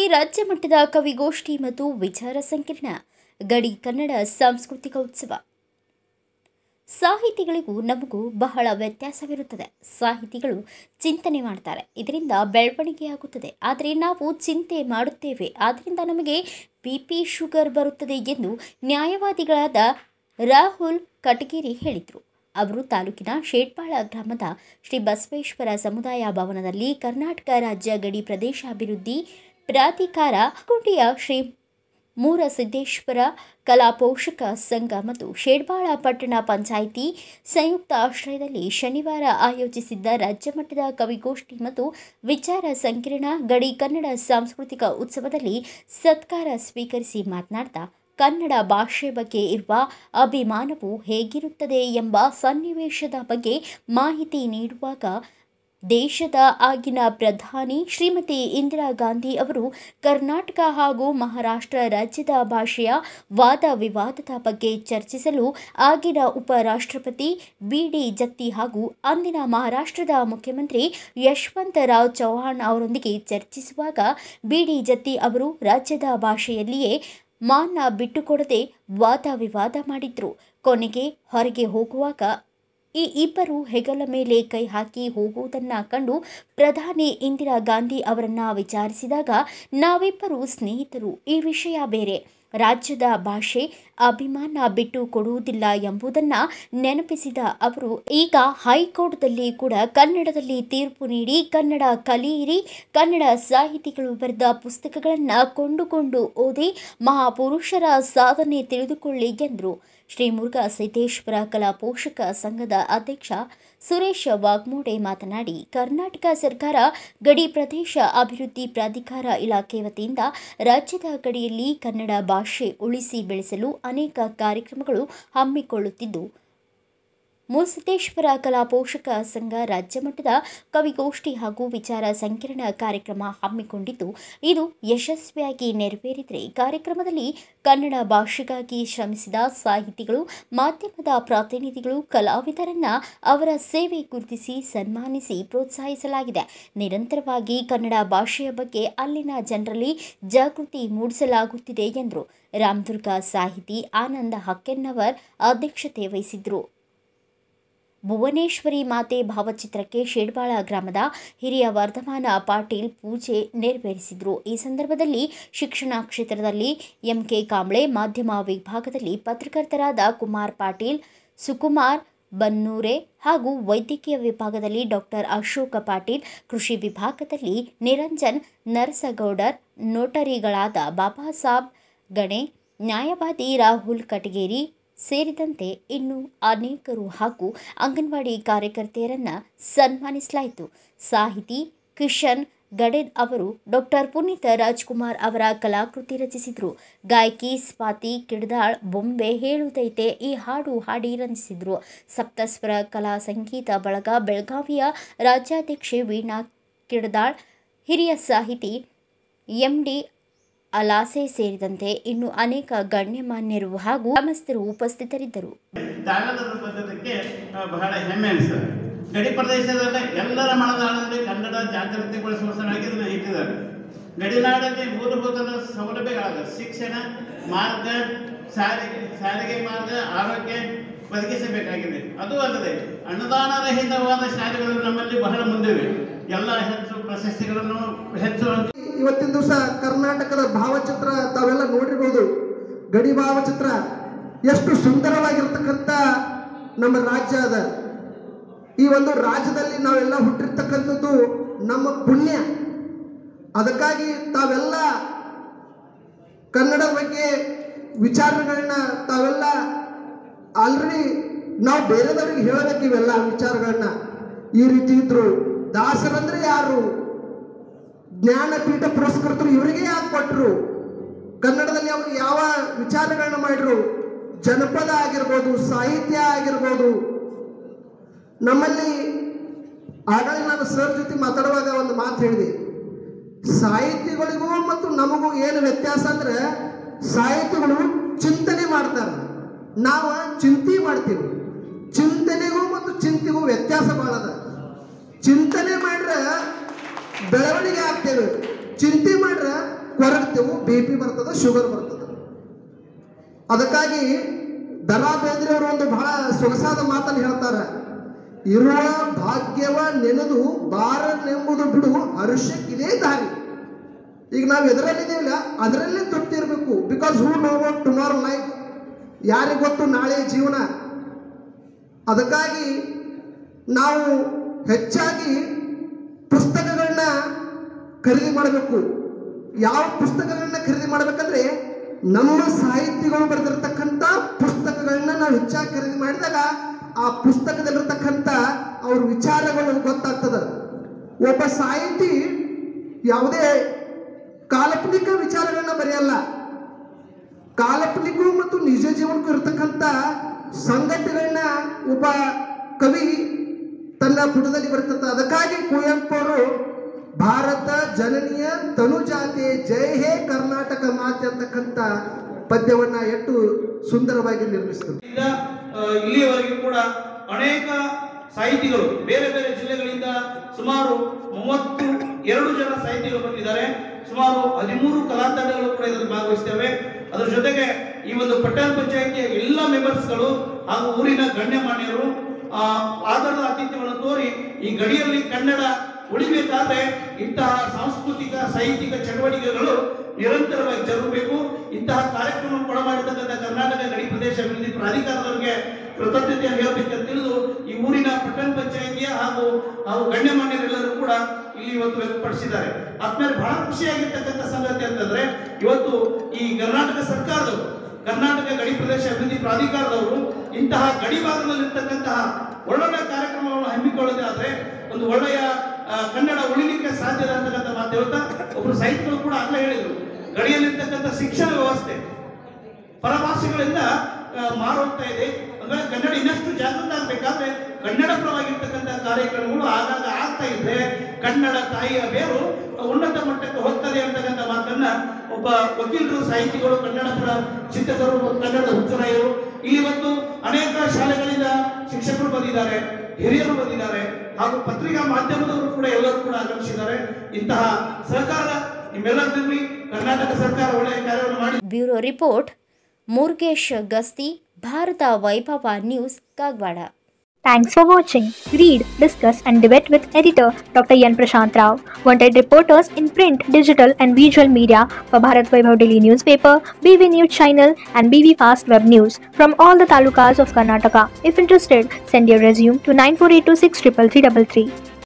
ರಾಜ್ಯ ಮಟ್ಟದ ಕವಿಗೋಷ್ಠಿ ಮತ್ತು ವಿಚಾರ ಸಂಕಿರಣ ಗಡಿ ಕನ್ನಡ ಸಾಂಸ್ಕೃತಿಕ ಉತ್ಸವ ಸಾಹಿತಿಗಳಿಗೂ ನಮಗೂ ಬಹಳ ವ್ಯತ್ಯಾಸವಿರುತ್ತದೆ ಸಾಹಿತಿಗಳು ಚಿಂತನೆ ಮಾಡ್ತಾರೆ ಇದರಿಂದ ಬೆಳವಣಿಗೆಯಾಗುತ್ತದೆ ಆದರೆ ನಾವು ಚಿಂತೆ ಮಾಡುತ್ತೇವೆ ಆದ್ದರಿಂದ ನಮಗೆ ಬಿ ಪಿ ಶುಗರ್ ಬರುತ್ತದೆ ಎಂದು ನ್ಯಾಯವಾದಿಗಳಾದ ರಾಹುಲ್ ಕಟಗೇರಿ ಹೇಳಿದರು ಅವರು ತಾಲೂಕಿನ ಶೇಟ್ಪಾಳ ಗ್ರಾಮದ ಶ್ರೀ ಬಸವೇಶ್ವರ ಸಮುದಾಯ ಭವನದಲ್ಲಿ ಕರ್ನಾಟಕ ರಾಜ್ಯ ಗಡಿ ಪ್ರದೇಶಾಭಿವೃದ್ಧಿ ಪ್ರಾಧಿಕಾರ ಕುಂಡಿಯ ಶ್ರೀ ಮೂರ ಸಿದ್ದೇಶ್ವರ ಕಲಾ ಪೋಷಕ ಸಂಘ ಮತ್ತು ಶೇಡ್ಬಾಳ ಪಟ್ಟಣ ಪಂಚಾಯಿತಿ ಸಂಯುಕ್ತ ಆಶ್ರಯದಲ್ಲಿ ಶನಿವಾರ ಆಯೋಜಿಸಿದ್ದ ರಾಜ್ಯ ಮಟ್ಟದ ಕವಿಗೋಷ್ಠಿ ಮತ್ತು ವಿಚಾರ ಸಂಕಿರಣ ಗಡಿ ಕನ್ನಡ ಸಾಂಸ್ಕೃತಿಕ ಉತ್ಸವದಲ್ಲಿ ಸತ್ಕಾರ ಸ್ವೀಕರಿಸಿ ಮಾತನಾಡ್ತಾ ಕನ್ನಡ ಭಾಷೆ ಬಗ್ಗೆ ಇರುವ ಅಭಿಮಾನವು ಹೇಗಿರುತ್ತದೆ ಎಂಬ ಸನ್ನಿವೇಶದ ಬಗ್ಗೆ ಮಾಹಿತಿ ನೀಡುವಾಗ ದೇಶದ ಆಗಿನ ಪ್ರಧಾನಿ ಶ್ರೀಮತಿ ಇಂದಿರಾ ಗಾಂಧಿ ಅವರು ಕರ್ನಾಟಕ ಹಾಗೂ ಮಹಾರಾಷ್ಟ್ರ ರಾಜ್ಯದ ಭಾಷೆಯ ವಾದ ವಿವಾದದ ಬಗ್ಗೆ ಚರ್ಚಿಸಲು ಆಗಿನ ಉಪರಾಷ್ಟ್ರಪತಿ ಬಿ ಡಿ ಜತ್ತಿ ಹಾಗೂ ಅಂದಿನ ಮಹಾರಾಷ್ಟ್ರದ ಮುಖ್ಯಮಂತ್ರಿ ಯಶವಂತರಾವ್ ಚೌಹಾಣ್ ಅವರೊಂದಿಗೆ ಚರ್ಚಿಸುವಾಗ ಬಿ ಡಿ ಜತ್ತಿ ಅವರು ರಾಜ್ಯದ ಭಾಷೆಯಲ್ಲಿಯೇ ಮಾನ ಬಿಟ್ಟುಕೊಡದೆ ವಾದ ವಿವಾದ ಮಾಡಿದ್ರು ಕೊನೆಗೆ ಹೊರಗೆ ಹೋಗುವಾಗ ಈ ಇಬ್ಬರು ಹೆಗಲ ಮೇಲೆ ಕೈ ಹಾಕಿ ಹೋಗುವುದನ್ನು ಕಂಡು ಪ್ರಧಾನಿ ಇಂದಿರಾ ಗಾಂಧಿ ಅವರನ್ನು ವಿಚಾರಿಸಿದಾಗ ನಾವಿಬ್ಬರು ಸ್ನೇಹಿತರು ಈ ವಿಷಯ ಬೇರೆ ರಾಜ್ಯದ ಭಾಷೆ ಅಭಿಮಾನ ಬಿಟ್ಟು ಕೊಡುವುದಿಲ್ಲ ಎಂಬುದನ್ನು ನೆನಪಿಸಿದ ಅವರು ಈಗ ಹೈಕೋರ್ಟ್ದಲ್ಲಿ ಕೂಡ ಕನ್ನಡದಲ್ಲಿ ತೀರ್ಪು ನೀಡಿ ಕನ್ನಡ ಕಲಿಯಿರಿ ಕನ್ನಡ ಸಾಹಿತಿಗಳು ಬರೆದ ಪುಸ್ತಕಗಳನ್ನು ಕೊಂಡುಕೊಂಡು ಓದಿ ಮಹಾಪುರುಷರ ಸಾಧನೆ ತಿಳಿದುಕೊಳ್ಳಿ ಎಂದರು ಶ್ರೀ ಮುರುಘಾ ಸಿದ್ದೇಶ್ವರ ಕಲಾ ಪೋಷಕ ಸಂಘದ ಅಧ್ಯಕ್ಷ ಸುರೇಶ್ ವಾಗ್ಮೋಡೆ ಮಾತನಾಡಿ ಕರ್ನಾಟಕ ಸರ್ಕಾರ ಗಡಿ ಪ್ರದೇಶ ಅಭಿವೃದ್ಧಿ ಪ್ರಾಧಿಕಾರ ಇಲಾಖೆ ವತಿಯಿಂದ ರಾಜ್ಯದ ಗಡಿಯಲ್ಲಿ ಕನ್ನಡ ಭಾಷೆ ಉಳಿಸಿ ಬೆಳೆಸಲು ಅನೇಕ ಕಾರ್ಯಕ್ರಮಗಳು ಹಮ್ಮಿಕೊಳ್ಳುತ್ತಿದ್ದು ಮೂರ್ಸಿದ್ದೇಶ್ವರ ಕಲಾ ಪೋಷಕ ಸಂಘ ರಾಜ್ಯ ಮಟ್ಟದ ಕವಿಗೋಷ್ಠಿ ಹಾಗೂ ವಿಚಾರ ಸಂಕಿರಣ ಕಾರ್ಯಕ್ರಮ ಹಮ್ಮಿಕೊಂಡಿದ್ದು ಇದು ಯಶಸ್ವಿಯಾಗಿ ನೆರವೇರಿದರೆ ಕಾರ್ಯಕ್ರಮದಲ್ಲಿ ಕನ್ನಡ ಭಾಷೆಗಾಗಿ ಶ್ರಮಿಸಿದ ಸಾಹಿತಿಗಳು ಮಾಧ್ಯಮದ ಪ್ರತಿನಿಧಿಗಳು ಕಲಾವಿದರನ್ನ ಅವರ ಸೇವೆ ಗುರುತಿಸಿ ಸನ್ಮಾನಿಸಿ ಪ್ರೋತ್ಸಾಹಿಸಲಾಗಿದೆ ನಿರಂತರವಾಗಿ ಕನ್ನಡ ಭಾಷೆಯ ಬಗ್ಗೆ ಅಲ್ಲಿನ ಜನರಲ್ಲಿ ಜಾಗೃತಿ ಮೂಡಿಸಲಾಗುತ್ತಿದೆ ಎಂದರು ರಾಮದುರ್ಗ ಸಾಹಿತಿ ಆನಂದ ಹಕ್ಕೆನ್ನವರ್ ಅಧ್ಯಕ್ಷತೆ ವಹಿಸಿದ್ರು ಭುವನೇಶ್ವರಿ ಮಾತೆ ಭಾವಚಿತ್ರಕ್ಕೆ ಶೇಡ್ಬಾಳ ಗ್ರಾಮದ ಹಿರಿಯ ವರ್ಧಮಾನ ಪಾಟೀಲ್ ಪೂಜೆ ನೆರವೇರಿಸಿದರು ಈ ಸಂದರ್ಭದಲ್ಲಿ ಶಿಕ್ಷಣ ಕ್ಷೇತ್ರದಲ್ಲಿ ಎಂಕೆ ಕಾಂಬ್ಳೆ ಮಾಧ್ಯಮ ವಿಭಾಗದಲ್ಲಿ ಪತ್ರಕರ್ತರಾದ ಕುಮಾರ್ ಪಾಟೀಲ್ ಸುಕುಮಾರ್ ಬನ್ನೂರೆ ಹಾಗೂ ವೈದ್ಯಕೀಯ ವಿಭಾಗದಲ್ಲಿ ಡಾಕ್ಟರ್ ಅಶೋಕ ಪಾಟೀಲ್ ಕೃಷಿ ವಿಭಾಗದಲ್ಲಿ ನಿರಂಜನ್ ನರಸಗೌಡರ್ ನೋಟರಿಗಳಾದ ಬಾಬಾ ಸಾಬ್ ಗಣೆ ನ್ಯಾಯವಾದಿ ರಾಹುಲ್ ಕಟಗೇರಿ ಸೇರಿದಂತೆ ಇನ್ನು ಅನೇಕರು ಹಾಗೂ ಅಂಗನವಾಡಿ ಕಾರ್ಯಕರ್ತೆಯರನ್ನು ಸನ್ಮಾನಿಸಲಾಯಿತು ಸಾಹಿತಿ ಕಿಶನ್ ಗಡೆದ್ ಅವರು ಡಾಕ್ಟರ್ ಪುನೀತ್ ರಾಜ್ಕುಮಾರ್ ಅವರ ಕಲಾಕೃತಿ ರಚಿಸಿದರು ಗಾಯಕಿ ಸ್ವಾತಿ ಕಿಡ್ದಾಳ್ ಬೊಂಬೆ ಹೇಳುತ್ತೈತೆ ಈ ಹಾಡು ಹಾಡಿ ರಂಜಿಸಿದರು ಸಪ್ತಸ್ವರ ಕಲಾ ಸಂಗೀತ ಬಳಗ ಬೆಳಗಾವಿಯ ರಾಜ್ಯಾಧ್ಯಕ್ಷೆ ವೀಣಾ ಕಿಡ್ದಾಳ್ ಹಿರಿಯ ಸಾಹಿತಿ ಎಂ ಡಿ ಅಲಾಸೆ ಸೇರಿದಂತೆ ಇನ್ನು ಅನೇಕ ಗಣ್ಯಮಾನ್ಯರು ಹಾಗೂ ಗ್ರಾಮಸ್ಥರು ಉಪಸ್ಥಿತರಿದ್ದರು ತಾವೆಲ್ಲರೂ ಬಂದಿದ್ದಕ್ಕೆ ಆ, ಬಹಳ ಹೆಮ್ಮೆ ಅನಿಸ್ತದೆ ಗಡಿ ಪ್ರದೇಶದ ಎಲ್ಲರ ಮನದಾಳದಲ್ಲಿ ಕನ್ನಡ ಜಾಗೃತಿಗೊಳಿಸುವ ಸಲುವಾಗಿ ಇದನ್ನು ಇಟ್ಟಿದ್ದಾರೆ ಗಡಿನಾಡಲ್ಲಿ ಮೂಲಭೂತ ಸೌಲಭ್ಯಗಳಾದ ಶಿಕ್ಷಣ ಮಾರ್ಗ ಸಾರಿಗೆ ಸಾರಿಗೆ ಮಾರ್ಗ ಆರೋಗ್ಯ ಒದಗಿಸಬೇಕಾಗಿದೆ ಅದು ಅಲ್ಲದೆ ಅನುದಾನ ರಹಿತವಾದ ಶಾಲೆಗಳು ನಮ್ಮಲ್ಲಿ ಬಹಳ ಮುಂದಿವೆ ಎಲ್ಲ ಹೆಚ್ಚು ಪ್ರಶಸ್ತಿಗಳನ್ನು ಹೆಚ್ಚು ಇವತ್ತಿನ ದಿವಸ ಕರ್ನಾಟಕದ ಭಾವಚಿತ್ರ ತಾವೆಲ್ಲ ನೋಡಿರ್ಬೋದು ಗಡಿ ಭಾವಚಿತ್ರ ಎಷ್ಟು ಸುಂದರವಾಗಿರ್ತಕ್ಕಂಥ ನಮ್ಮ ರಾಜ್ಯ ಅದ ಈ ಒಂದು ರಾಜ್ಯದಲ್ಲಿ ನಾವೆಲ್ಲ ಹುಟ್ಟಿರ್ತಕ್ಕಂಥದ್ದು ನಮ್ಮ ಪುಣ್ಯ ಅದಕ್ಕಾಗಿ ತಾವೆಲ್ಲ ಕನ್ನಡ ಬಗ್ಗೆ ವಿಚಾರಗಳನ್ನ ತಾವೆಲ್ಲ ಆಲ್ರೆಡಿ ನಾವು ಬೇರೆದವ್ರಿಗೆ ಹೇಳಬೇಕು ಇವೆಲ್ಲ ವಿಚಾರಗಳನ್ನ ಈ ರೀತಿ ಇದ್ರು ದಾಸರಂದ್ರೆ ಯಾರು ಜ್ಞಾನಪೀಠ ಪುರಸ್ಕೃತರು ಇವರಿಗೆ ಯಾಕೆ ಕೊಟ್ಟರು ಕನ್ನಡದಲ್ಲಿ ಅವರು ಯಾವ ವಿಚಾರಗಳನ್ನ ಮಾಡಿದ್ರು ಜನಪದ ಆಗಿರ್ಬೋದು ಸಾಹಿತ್ಯ ಆಗಿರ್ಬೋದು ನಮ್ಮಲ್ಲಿ ಆಗಲೇ ನಾನು ಸರ್ ಜೊತೆ ಮಾತಾಡುವಾಗ ಒಂದು ಮಾತು ಹೇಳಿದೆ ಸಾಹಿತ್ಯಗಳಿಗೂ ಮತ್ತು ನಮಗೂ ಏನು ವ್ಯತ್ಯಾಸ ಅಂದ್ರೆ ಸಾಹಿತ್ಯಗಳು ಚಿಂತನೆ ಮಾಡ್ತಾರೆ ನಾವು ಚಿಂತೆ ಮಾಡ್ತೀವಿ ಚಿಂತನೆಗೂ ಮತ್ತು ಚಿಂತೆಗೂ ವ್ಯತ್ಯಾಸ ಭಾಳ ಅದ ಚಿಂತನೆ ಮಾಡ್ರೆ ಬೆಳವಣಿಗೆ ಆಗ್ತೇವೆ ಚಿಂತೆ ಮಾಡ್ರೆ ಕೊರಗ್ತೇವೆ ಬಿ ಪಿ ಬರ್ತದೆ ಶುಗರ್ ಬರ್ತದೆ ಅದಕ್ಕಾಗಿ ದರಾ ಬೇಂದ್ರೆ ಅವರು ಒಂದು ಬಹಳ ಸೊಗಸಾದ ಮಾತನ್ನು ಹೇಳ್ತಾರೆ ಇರುವ ಭಾಗ್ಯವ ನೆನೆದು ಬಾರನೆಂಬುದು ಬಿಡು ಹರುಷಕ್ಕಿದೇ ದಾರಿ ಈಗ ನಾವು ಎದರಲ್ಲಿದ್ದೀವಿಲ್ಲ ಅದರಲ್ಲೇ ತೃಪ್ತಿ ಇರಬೇಕು because who know about tomorrow life ಯಾರಿಗೆ ಗೊತ್ತು ನಾಳೆ ಜೀವನ ಅದಕ್ಕಾಗಿ ನಾವು ಹೆಚ್ಚಾಗಿ ಪುಸ್ತಕಗಳನ್ನ ಖರೀದಿ ಮಾಡಬೇಕು ಯಾವ ಪುಸ್ತಕಗಳನ್ನ ಖರೀದಿ ಮಾಡಬೇಕಂದ್ರೆ ನಮ್ಮ ಸಾಹಿತಿಗಳು ಬರೆದಿರ್ತಕ್ಕಂಥ ಪುಸ್ತಕಗಳನ್ನ ನಾವು ಹೆಚ್ಚಾಗಿ ಖರೀದಿ ಮಾಡಿದಾಗ ಆ ಪುಸ್ತಕದಲ್ಲಿರ್ತಕ್ಕಂಥ ಅವ್ರ ವಿಚಾರಗಳು ಗೊತ್ತಾಗ್ತದೆ ಒಬ್ಬ ಸಾಹಿತಿ ಯಾವುದೇ ಕಾಲ್ಪನಿಕ ವಿಚಾರಗಳನ್ನ ಬರೆಯಲ್ಲ ಕಾಲ್ಪನಿಕೂ ಮತ್ತು ನಿಜ ಜೀವನಕ್ಕೂ ಇರತಕ್ಕಂಥ ಸಂಗತಿಗಳನ್ನ ಒಬ್ಬ ಕವಿ ತನ್ನ ಪುಟದಲ್ಲಿ ಬರ್ತದೆ ಅದಕ್ಕಾಗಿ ಕುವೆಂಪು ಅವರು ಭಾರತ ಜನನಿಯ ತನುಜಾತೆ ಜಯ ಹೇ ಕರ್ನಾಟಕ ಮಾತೆ ಅಂತಕ್ಕಂಥ ಪದ್ಯವನ್ನ ಎಷ್ಟು ಸುಂದರವಾಗಿ ನಿರ್ಮಿಸಿದರು ಇಂದ ಆ, ಇಲ್ಲಿಯವರೆಗೂ ಕೂಡ ಅನೇಕ ಸಾಹಿತಿಗಳು ಬೇರೆ ಬೇರೆ ಜಿಲ್ಲೆಗಳಿಂದ ಸುಮಾರು ಮೂವತ್ತು ಎರಡು ಜನ ಸಾಹಿತಿಗಳು ಬಂದಿದ್ದಾರೆ ಸುಮಾರು ಹದಿಮೂರು ಕಲಾ ತಂಡಗಳು ಕೂಡ ಇದರಲ್ಲಿ ಭಾಗವಹಿಸ್ತೇವೆ ಅದರ ಜೊತೆಗೆ ಈ ಒಂದು ಪಟ್ಟಣ ಪಂಚಾಯಿತಿಯ ಎಲ್ಲ ಮೆಂಬರ್ಸ್ಗಳು ಹಾಗೂ ಊರಿನ ಗಣ್ಯಮಾನ್ಯರು ಆ, ಆಧಾರದ ಆತಿಥ್ಯವನ್ನು ತೋರಿ ಈ ಗಡಿಯಲ್ಲಿ ಕನ್ನಡ ಉಳಿಬೇಕಾದ್ರೆ ಇಂತಹ ಸಾಂಸ್ಕೃತಿಕ ಸಾಹಿತ್ಯಿಕ ಚಟುವಟಿಕೆಗಳು ನಿರಂತರವಾಗಿ ಜರುಗಬೇಕು ಇಂತಹ ಕಾರ್ಯಕ್ರಮ ಕೂಡ ಮಾಡಿರ್ತಕ್ಕಂಥ ಕರ್ನಾಟಕ ಗಡಿ ಪ್ರದೇಶ ಅಭಿವೃದ್ಧಿ ಪ್ರಾಧಿಕಾರದವರಿಗೆ ಕೃತಜ್ಞತೆಯನ್ನು ಹೇಳಬೇಕಂತ ತಿಳಿದು ಈ ಊರಿನ ಪಟ್ಟಣ ಪಂಚಾಯಿತಿಯ ಹಾಗೂ ಹಾಗೂ ಗಣ್ಯಮಾನ್ಯರೆಲ್ಲರೂ ಕೂಡ ಇಲ್ಲಿ ಇವತ್ತು ವ್ಯಕ್ತಪಡಿಸಿದ್ದಾರೆ ಆದ್ಮೇಲೆ ಬಹಳ ಖುಷಿಯಾಗಿರ್ತಕ್ಕಂಥ ಸಂಗತಿ ಅಂತಂದ್ರೆ ಇವತ್ತು ಈ ಕರ್ನಾಟಕ ಸರ್ಕಾರದವರು ಕರ್ನಾಟಕ ಗಡಿ ಪ್ರದೇಶ ಅಭಿವೃದ್ಧಿ ಪ್ರಾಧಿಕಾರದವರು ಇಂತಹ ಗಡಿ ಭಾಗದಲ್ಲಿರ್ತಕ್ಕಂತಹ ಒಳ್ಳೊಳ್ಳೆ ಕಾರ್ಯಕ್ರಮವನ್ನು ಹಮ್ಮಿಕೊಳ್ಳದೆ ಆದ್ರೆ ಒಂದು ಒಳ್ಳೆಯ ಆ, ಕನ್ನಡ ಉಳಿಲಿಕ್ಕೆ ಸಾಧ್ಯದ ಅಂತಕ್ಕಂಥ ಮಾತು ಹೇಳ್ತಾ ಒಬ್ರು ಸಾಹಿತ್ಯಗಳು ಕೂಡ ಅಲ್ಲ ಹೇಳಿದ್ರು ಗಡಿಯಲ್ಲಿರ್ತಕ್ಕಂಥ ಶಿಕ್ಷಣ ವ್ಯವಸ್ಥೆ ಪರಭಾಷೆಗಳಿಂದ ಆ, ಮಾರೋಗ್ತಾ ಇದೆ ಅಂದ್ರೆ ಕನ್ನಡ ಇನ್ನಷ್ಟು ಜಾಗೃತ ಆಗ್ಬೇಕಾದ್ರೆ ಕನ್ನಡ ಪರವಾಗಿರ್ತಕ್ಕಂಥ ಕಾರ್ಯಕ್ರಮಗಳು ಆಗಾಗ ಆಗ್ತಾ ಇದ್ರೆ ಕನ್ನಡ ತಾಯಿಯ ಬೇರು ಉನ್ನತ ಮಟ್ಟಕ್ಕೆ ಹೋಗ್ತದೆ ಅಂತಕ್ಕಂಥ ಮಾತನ್ನ ಒಬ್ಬ ವಕೀಲರು ಸಾಹಿತಿಗಳು ಕನ್ನಡ ಪರ ಚಿಂತಕರು ಮತ್ತು ಕನ್ನಡದ ಹುಚ್ಚರಾಯರು ಇಲ್ಲಿ ಇವತ್ತು ಅನೇಕ ಶಾಲೆಗಳಿಂದ ಶಿಕ್ಷಕರು ಬಂದಿದ್ದಾರೆ ಹಿರಿಯರು ಬಂದಿದ್ದಾರೆ ಹಾಗೂ ಪತ್ರಿಕಾ ಮಾಧ್ಯಮದವರು ಕೂಡ ಎಲ್ಲರೂ ಕೂಡ ಆಗಮಿಸಿದ್ದಾರೆ ಇಂತಹ ಸಹಕಾರ ನಿಮ್ಮೆಲ್ಲರಿಗೂ ಕರ್ನಾಟಕ ಸರ್ಕಾರ ಒಳ್ಳೆಯ ಕಾರ್ಯವನ್ನು ಮಾಡಿ bureau report Murugesh Gasti Bharata Vaibhava news Kagawad Thanks for watching. Read, discuss, and debate with editor Dr. Yan Prashant Rao. Wanted reporters in print, digital, and visual media for Bharat Vaibhav Daily Newspaper, BV News Channel, and BV Fast Web News from all the talukas of Karnataka. If interested, send your resume to 9482633333.